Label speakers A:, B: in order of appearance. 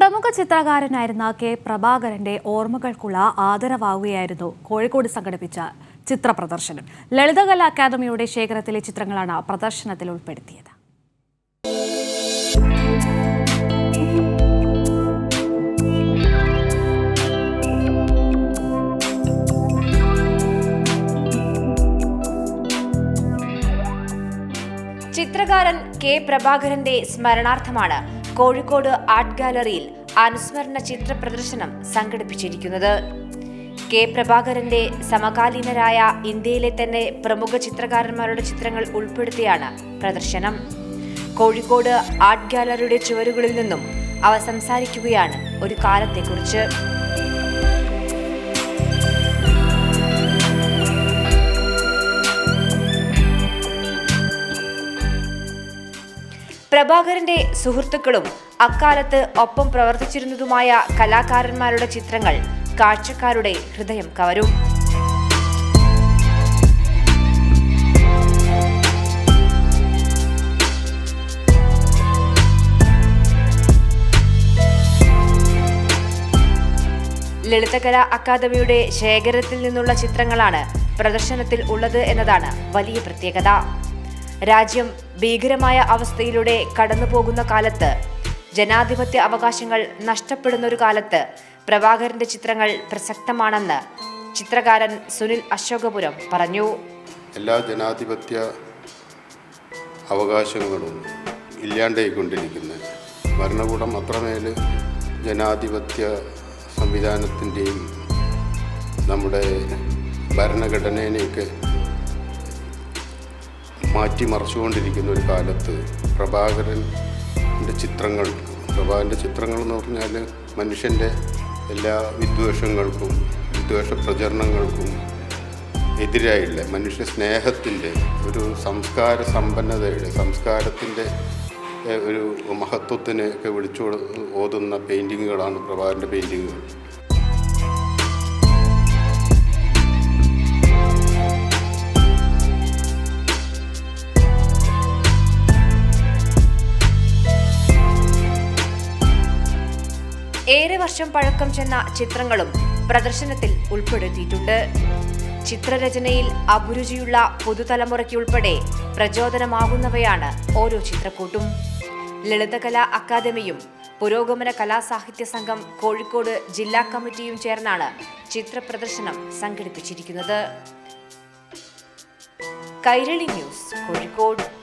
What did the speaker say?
A: പ്രമുഖ ചിത്രകാരനായിരുന്ന കെ പ്രഭാകരന്റെ ഓർമ്മകൾക്കുള്ള ആദരവാവുകയായിരുന്നു കോഴിക്കോട് സംഘടിപ്പിച്ച ചിത്ര പ്രദർശനം ലളിതകലാ അക്കാദമിയുടെ ശേഖരത്തിലെ ചിത്രങ്ങളാണ് പ്രദർശനത്തിൽ ഉൾപ്പെടുത്തിയത്
B: ചിത്രകാരൻ കെ പ്രഭാകരന്റെ സ്മരണാർത്ഥമാണ് കോഴിക്കോട് ആർട്ട് ഗാലറിയിൽ അനുസ്മരണ ചിത്ര പ്രദർശനം സംഘടിപ്പിച്ചിരിക്കുന്നത് കെ പ്രഭാകരന്റെ സമകാലീനരായ ഇന്ത്യയിലെ തന്നെ പ്രമുഖ ചിത്രകാരന്മാരുടെ ചിത്രങ്ങൾ ഉൾപ്പെടുത്തിയാണ് പ്രദർശനം കോഴിക്കോട് ആർട്ട് ഗാലറിയുടെ ചുവരുകളിൽ നിന്നും അവ സംസാരിക്കുകയാണ് ഒരു കാലത്തെക്കുറിച്ച് പ്രഭാകരന്റെ സുഹൃത്തുക്കളും അക്കാലത്ത് ഒപ്പം പ്രവർത്തിച്ചിരുന്നതുമായ കലാകാരന്മാരുടെ ചിത്രങ്ങൾ കാഴ്ചക്കാരുടെ ഹൃദയം കവരും ലളിതകലാ അക്കാദമിയുടെ ശേഖരത്തിൽ നിന്നുള്ള ചിത്രങ്ങളാണ് പ്രദർശനത്തിൽ ഉള്ളത് എന്നതാണ് വലിയ പ്രത്യേകത രാജ്യം ഭീകരമായ അവസ്ഥയിലൂടെ കടന്നുപോകുന്ന കാലത്ത് ജനാധിപത്യ അവകാശങ്ങൾ നഷ്ടപ്പെടുന്ന ഒരു കാലത്ത് പ്രഭാകരന്റെ ചിത്രങ്ങൾ പ്രസക്തമാണെന്ന് ചിത്രകാരൻ സുനിൽ അശോകപുരം പറഞ്ഞു
C: എല്ലാ ജനാധിപത്യ അവകാശങ്ങളും ഇല്ലാണ്ടായിക്കൊണ്ടിരിക്കുന്നത് ഭരണകൂടം അത്രമേൽ ജനാധിപത്യ സംവിധാനത്തിൻ്റെയും നമ്മുടെ ഭരണഘടനേനെയൊക്കെ മാറ്റിമറിച്ചുകൊണ്ടിരിക്കുന്ന ഒരു കാലത്ത് പ്രഭാകരൻ്റെ ചിത്രങ്ങൾ പ്രഭാകരൻ്റെ ചിത്രങ്ങൾ എന്ന് പറഞ്ഞാൽ മനുഷ്യൻ്റെ എല്ലാ വിദ്വേഷങ്ങൾക്കും വിദ്വേഷ പ്രചരണങ്ങൾക്കും എതിരായുള്ള മനുഷ്യ സ്നേഹത്തിൻ്റെ ഒരു സംസ്കാര സമ്പന്നതയുടെ സംസ്കാരത്തിൻ്റെ ഏഹ്, ഒരു മഹത്വത്തിനെ ഒക്കെ വിളിച്ചു കൊടു- ഓതുന്ന പെയിൻറ്റിങ്ങുകളാണ് പ്രഭാകരൻ്റെ പെയിൻറ്റിങ്ങുകൾ
B: ഏറെ വർഷം പഴക്കം ചെന്ന ചിത്രങ്ങളും പ്രദർശനത്തിൽ ഉൾപ്പെടുത്തിയിട്ടുണ്ട് ചിത്രരചനയിൽ അഭിരുചിയുള്ള പുതുതലമുറയ്ക്ക് ഉൾപ്പെടെ പ്രചോദനമാകുന്നവയാണ് ഓരോ ചിത്രക്കൂട്ടും ലളിതകലാ അക്കാദമിയും പുരോഗമന കലാസാഹിത്യ സംഘം കോഴിക്കോട് ജില്ലാ കമ്മിറ്റിയും ചേർന്നാണ് ചിത്ര പ്രദർശനം സംഘടിപ്പിച്ചിരിക്കുന്നത് കൈരളി ന്യൂസ് കോഴിക്കോട്